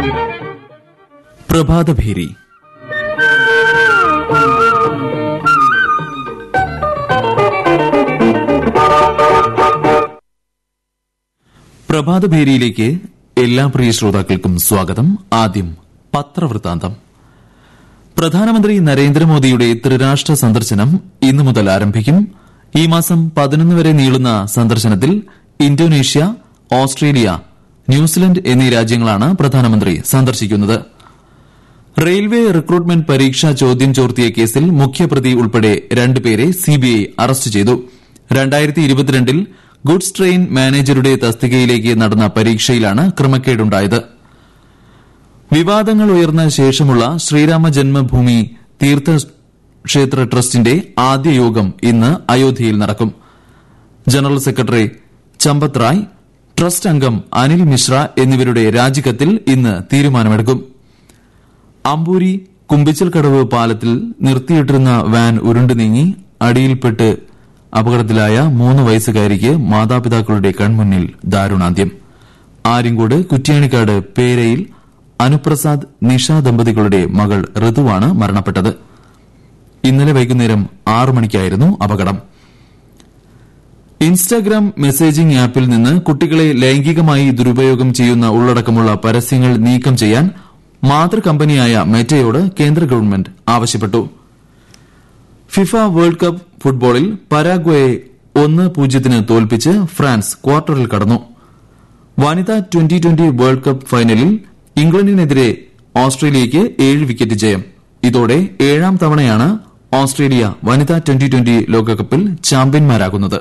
പ്രഭാതഭേരി പ്രഭാതഭേരിയിലേക്ക് എല്ലാ പ്രിയ ശ്രോതാക്കൾക്കും സ്വാഗതം ആദ്യം പത്രവൃത്താന്തം പ്രധാനമന്ത്രി നരേന്ദ്രമോദിയുടെ ത്രിരാഷ്ട്ര സന്ദർശനം ഇന്നു മുതൽ ആരംഭിക്കും ഈ മാസം പതിനൊന്ന് വരെ നീളുന്ന സന്ദർശനത്തിൽ ഇന്തോനേഷ്യ ഓസ്ട്രേലിയ ന്യൂസിലൻഡ് എന്നീ രാജ്യങ്ങളാണ് പ്രധാനമന്ത്രി സന്ദർശിക്കുന്നത് റെയിൽവേ റിക്രൂട്ട്മെന്റ് പരീക്ഷ ചോദ്യം ചോർത്തിയ കേസിൽ മുഖ്യപ്രതി ഉൾപ്പെടെ രണ്ടുപേരെ സിബിഐ അറസ്റ്റ് ചെയ്തു രണ്ടായിരത്തി ഇരുപത്തിരണ്ടിൽ ഗുഡ്സ് ട്രെയിൻ മാനേജരുടെ തസ്തികയിലേക്ക് നടന്ന പരീക്ഷയിലാണ് ക്രമക്കേടുണ്ടായത് വിവാദങ്ങൾ ഉയർന്ന ശേഷമുള്ള ശ്രീരാമ ജന്മഭൂമി തീർത്ഥക്ഷേത്ര ട്രസ്റ്റിന്റെ ആദ്യ യോഗം ഇന്ന് അയോധ്യയിൽ നടക്കും general secretary Champat Rai trust അംഗം അനിൽ മിശ്ര എന്നിവരുടെ രാജിക്കത്തിൽ ഇന്ന് തീരുമാനമെടുക്കും അമ്പൂരി കുമ്പിച്ചൽക്കടവ് പാലത്തിൽ നിർത്തിയിട്ടിരുന്ന വാൻ ഉരുണ്ടു നീങ്ങി അടിയിൽപ്പെട്ട് അപകടത്തിലായ മൂന്ന് വയസ്സുകാരിക്ക് മാതാപിതാക്കളുടെ കൺമുന്നിൽ ദാരുണാന്ത്യം ആര്യങ്കോട് കുറ്റ്യാണിക്കാട് പേരയിൽ അനുപ്രസാദ് നിഷ ദമ്പതികളുടെ മകൾ ഋതുവാണ് മരണപ്പെട്ടത് ഇന്നലെ വൈകുന്നേരം ആറു മണിക്കായിരുന്നു അപകടം ഇൻസ്റ്റാഗ്രാം മെസ്സേജിംഗ് ആപ്പിൽ നിന്ന് കുട്ടികളെ ലൈംഗികമായി ദുരുപയോഗം ചെയ്യുന്ന ഉള്ളടക്കമുള്ള പരസ്യങ്ങൾ നീക്കം ചെയ്യാൻ മാതൃകമ്പനിയായ മെറ്റയോട് കേന്ദ്ര ഗവൺമെന്റ് ആവശ്യപ്പെട്ടു ഫിഫ വേൾഡ് കപ്പ് ഫുട്ബോളിൽ പരാഗ്വയെ ഒന്ന് പൂജ്യത്തിന് തോൽപ്പിച്ച് ഫ്രാൻസ് ക്വാർട്ടറിൽ കടന്നു വനിതാ ട്വന്റി ട്വന്റി വേൾഡ് കപ്പ് ഫൈനലിൽ ഇംഗ്ലണ്ടിനെതിരെ ഓസ്ട്രേലിയയ്ക്ക് ഏഴ് വിക്കറ്റ് ജയം ഇതോടെ ഏഴാം തവണയാണ് ഓസ്ട്രേലിയ വനിതാ ട്വന്റി ട്വന്റി ലോകകപ്പിൽ ചാമ്പ്യന്മാരാകുന്നത്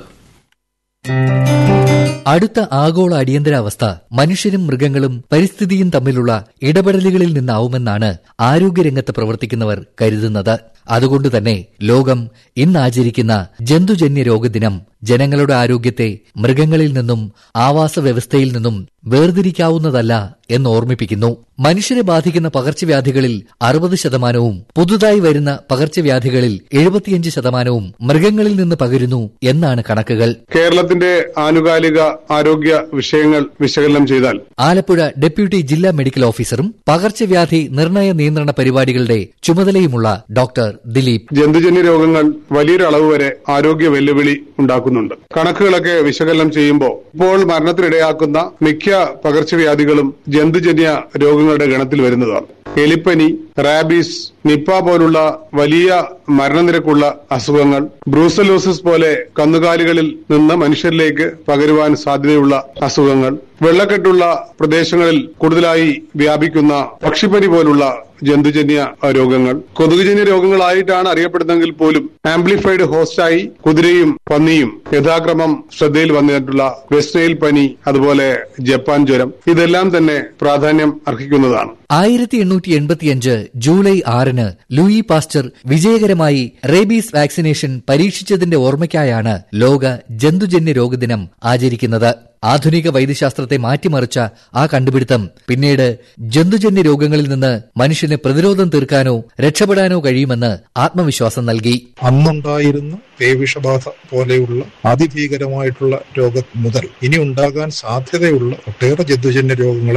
അടുത്ത ആഗോള അടിയന്തരാവസ്ഥ മനുഷ്യരും മൃഗങ്ങളും പരിസ്ഥിതിയും തമ്മിലുള്ള ഇടപെടലുകളിൽ നിന്നാവുമെന്നാണ് ആരോഗ്യരംഗത്ത് പ്രവർത്തിക്കുന്നവർ കരുതുന്നത് അതുകൊണ്ട് തന്നെ ലോകം ഇന്ന് ആചരിക്കുന്ന ജന്തുജന്യ രോഗദിനം ജനങ്ങളുടെ ആരോഗ്യത്തെ മൃഗങ്ങളിൽ നിന്നും ആവാസ വ്യവസ്ഥയിൽ നിന്നും വേർതിരിക്കാവുന്നതല്ല എന്ന് ഓർമ്മിപ്പിക്കുന്നു മനുഷ്യരെ ബാധിക്കുന്ന പകർച്ചവ്യാധികളിൽ അറുപത് ശതമാനവും പുതുതായി വരുന്ന പകർച്ചവ്യാധികളിൽ എഴുപത്തിയഞ്ച് ശതമാനവും മൃഗങ്ങളിൽ നിന്ന് പകരുന്നു എന്നാണ് കണക്കുകൾ കേരളത്തിന്റെ ആനുകാലിക ആരോഗ്യ വിഷയങ്ങൾ വിശകലനം ചെയ്താൽ ആലപ്പുഴ ഡെപ്യൂട്ടി ജില്ലാ മെഡിക്കൽ ഓഫീസറും പകർച്ചവ്യാധി നിർണയ നിയന്ത്രണ പരിപാടികളുടെ ചുമതലയുമുള്ള ഡോക്ടർ ദിലീപ് ജന്തുജന്യ രോഗങ്ങൾ വലിയൊരു അളവ് വരെ ആരോഗ്യ വെല്ലുവിളി ഉണ്ടാക്കുന്നുണ്ട് കണക്കുകളൊക്കെ വിശകലനം ചെയ്യുമ്പോൾ ഇപ്പോൾ മരണത്തിനിടയാക്കുന്ന മിക്ക പകർച്ചവ്യാധികളും ജന്തുജന്യ രോഗങ്ങളുടെ ഗണത്തിൽ വരുന്നതാണ് എലിപ്പനി റാബീസ് നിപ്പ പോലുള്ള വലിയ മരണനിരക്കുള്ള അസുഖങ്ങൾ ബ്രൂസലോസിസ് പോലെ കന്നുകാലികളിൽ നിന്ന് മനുഷ്യരിലേക്ക് പകരുവാൻ സാധ്യതയുള്ള അസുഖങ്ങൾ വെള്ളക്കെട്ടുള്ള പ്രദേശങ്ങളിൽ കൂടുതലായി വ്യാപിക്കുന്ന പക്ഷിപ്പനി പോലുള്ള ജന്തുജന്യ രോഗങ്ങൾ കൊതുകുജന്യ രോഗങ്ങളായിട്ടാണ് അറിയപ്പെടുന്നതെങ്കിൽ പോലും ആംപ്ലിഫൈഡ് ഹോസ്റ്റായി കുതിരയും പന്നിയും യഥാക്രമം ശ്രദ്ധയിൽ വന്നിട്ടുള്ള വെസ്റ്റ്നൈൽ പനി അതുപോലെ ജപ്പാൻ ജ്വരം ഇതെല്ലാം തന്നെ പ്രാധാന്യം അർഹിക്കുന്നതാണ് ആയിരത്തി എണ്ണൂറ്റി എൺപത്തിയഞ്ച് ജൂലൈ ആറിന് ലൂയി പാസ്റ്റർ വിജയകരമായി റേബീസ് വാക്സിനേഷൻ പരീക്ഷിച്ചതിന്റെ ഓർമ്മയ്ക്കായാണ് ലോക ജന്തുജന്യ രോഗദിനം ആചരിക്കുന്നത് ആധുനിക വൈദ്യശാസ്ത്രത്തെ മാറ്റിമറിച്ച ആ കണ്ടുപിടുത്തം പിന്നീട് ജന്തുജന്യ രോഗങ്ങളിൽ നിന്ന് മനുഷ്യന് പ്രതിരോധം തീർക്കാനോ രക്ഷപ്പെടാനോ കഴിയുമെന്ന് ആത്മവിശ്വാസം നൽകി അന്നുണ്ടായിരുന്ന പേവിഷബാധ പോലെയുള്ള അതിഭീകരമായിട്ടുള്ള രോഗം മുതൽ ഇനി ഉണ്ടാകാൻ സാധ്യതയുള്ള ഒട്ടേറെ ജന്തുജന്യ രോഗങ്ങളെ